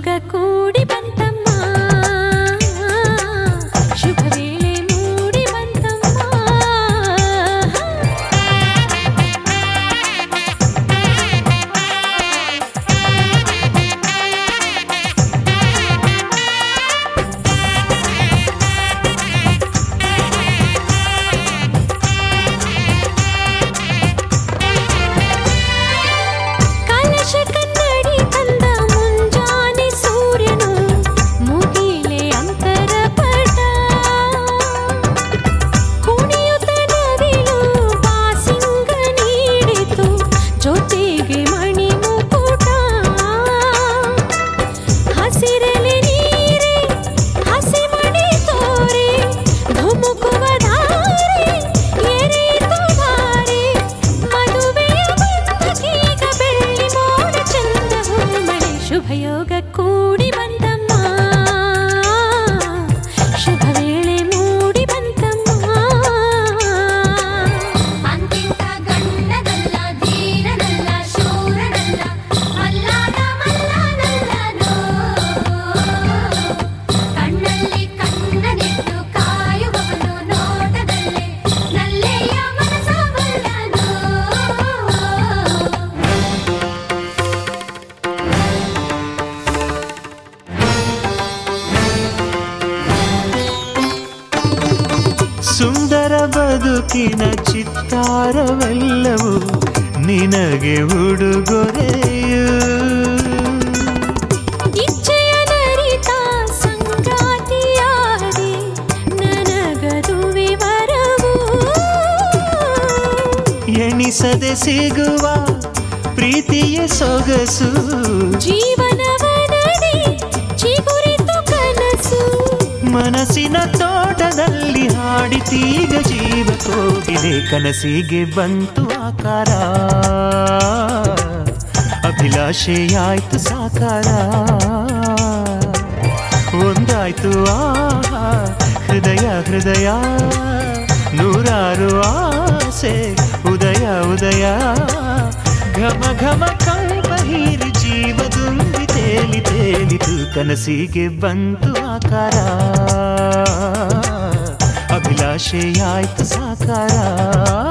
ಯೋಗ ಕೂಡಿ ಬಂತಮ್ಮ ಶುಭ ವೇಳೆ ಮೂಡಿ ಬಂತಮ್ಮ ಕಲಶ ಕನ್ನಡಿ ತಂದ ಮುಂಜಾನೆ ಸೂರ್ಯನು ಮುಗಿಲೆ ಅಂತರ ಪಟ ಕುಣಿಯುತ್ತ ನವಿಲು ಬಾಸಿಂಗ ನೀಡಿತು ಜೊತೆಗೆ ಮಣಿ ಮುಕುಟ ಹಸಿರಲೆ ನೀರೆ ಹಸಿ ಮಣಿ ತೋರೆ ಧುಮುಕುವ ಧಾರೆ ಎರೆಯಿತು ಧಾರೆ ಮದುವೆಯ ಬಂಧಕೀಗ ಬೆಳ್ಳಿ ಮೋಡ ಚಂದ ಹೂಮಳೆ ಶುಭಯೋಗ ಕೂಡಿ ಬಂತಮ್ಮ ಶುಭ ವೇಳೆ ಮೂಡಿ ಬಂತಮ್ಮ ಅಂತಿಂತ ಗಂಡನಲ್ಲ ಧೀರನಲ್ಲ ಶೂರನಲ್ಲ ಮಲ್ಲಾದ ಮಲ್ಲನಲ್ಲನೋ ಕಣ್ಣಲ್ಲಿ ಕಣ್ಣನಿಟ್ಟು ಕಾಯುವವನು ನೋಟದಲ್ಲೇ ನಲ್ಲೆಯ ಮನಸವಲ್ಲನೋ ಸುಂದರ ಬದುಕಿನ ಚಿತ್ತಾರವೆಲ್ಲವೂ ನಿನಗೆ ಉಡುಗೊರೆಯು ಇಚ್ಛೆಯ ನರಿತ ಸಂಗಾತಿಯಾದೆ ನನಗದುವೆ ವರವು ಎಣಿಸದೆ ಸಿಗುವ ಪ್ರೀತಿಯ ಸೊಗಸು ಜೀವನವ ನಡೆ ಚಿಗುರಿತು ಕನಸು ಮನಸ್ಸಿನ ತೋಟದಲ್ಲಿ ಹಾಡಿತೀಗ ಜೀವ ಕೋಗಿದೆ ಕನಸಿಗೆ ಬಂತು ಆಕಾರ ಅಭಿಲಾಷೆಯಾಯ್ತು ಸಾಕಾರ ಒಂದಾಯ್ತು ಆಹಾ ಹೃದಯ ಹೃದಯ ನೂರಾರು ಆಸೆ ಉದಯ ಉದಯ ಘಮ ಘಮ ಕಂಪ ಹೀರಿ ಜೀವದುಂಬಿ ತೇಲಿ ತೇಲಿತು ಕನಸಿಗೆ ಬಂತು ಆಕಾರ ಅಭಿಲಾಷೆಯಾಯ್ತು ಸಾಕಾರ